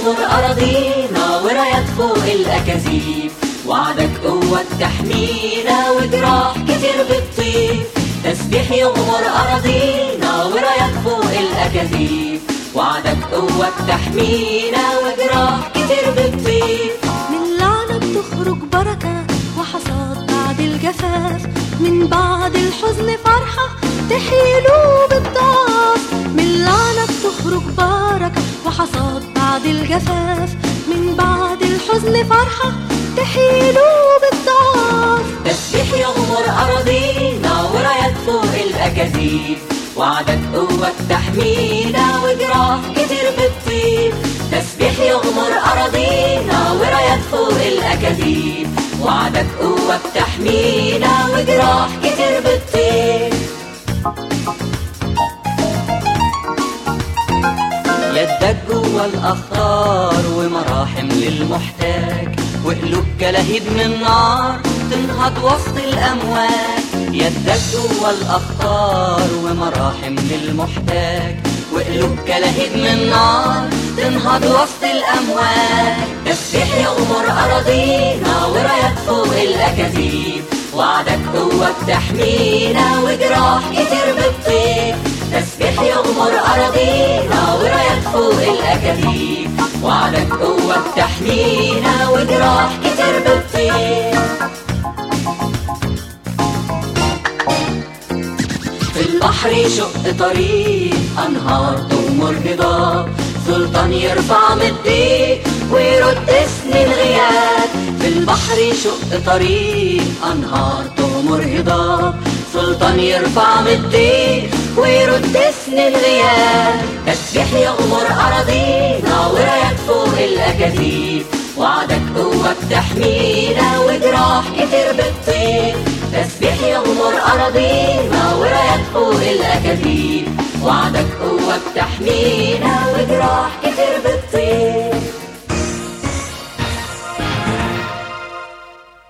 يغمر أراضينا ورايات فوق الأكاذيب وعدك قوة تحمينا وجراح كتير بتطير تسبيح يغمر أراضينا ورايات فوق الأكاذيب وعدك قوة تحمينا وجراح كتير بتطير من لعنة بتخرج بركة وحصاد بعد الجفاف من بعد الحزن فرحة تحيي قلوب الضعاف من لعنة بتخرج بركة وحصاد بعد الجفاف من بعد الحزن فرحة تحيي قلوب الضعاف تسبيح يغمر أراضينا ورايات فوق الأكاذيب وعدك قوة تحمينا وجراح كتير بتطير تسبيح يغمر أراضينا ورايات فوق الأكاذيب وعدك قوة تحمينا وجراح كتير بتطير يدك جوا الأخطار ومراحم للمحتاج وقلوب كلهيب من نار تنهض وسط الأمواج يدك جوا الأخطار ومراحم للمحتاج وقلوب كلهيب من نار تنهض وسط الأمواج تسبيح يغمر أراضينا ورايات فوق الأكاذيب وعدك قوة تحمينا وجراح كتير بتطير تسبيح يغمر أراضينا ورايات فوق الأكاذيب وعدك قوة تحمينا وجراح كتير بتطير في البحر يشق طريق أنهار تغمر هضاب سلطان يرفع من الضيق ويرد سنين غياب في البحر يشق طريق أنهار تغمر هضاب سلطان يرفع من الضيق ويرد سنين غياب تسبيح يغمر أراضينا ورايات فوق الأكاذيب وعدك قوة تحمينا وجراح كتير بتطير تسبيح يغمر أراضينا ورايات فوق الأكاذيب وعدك قوة تحمينا وجراح كتير بتطير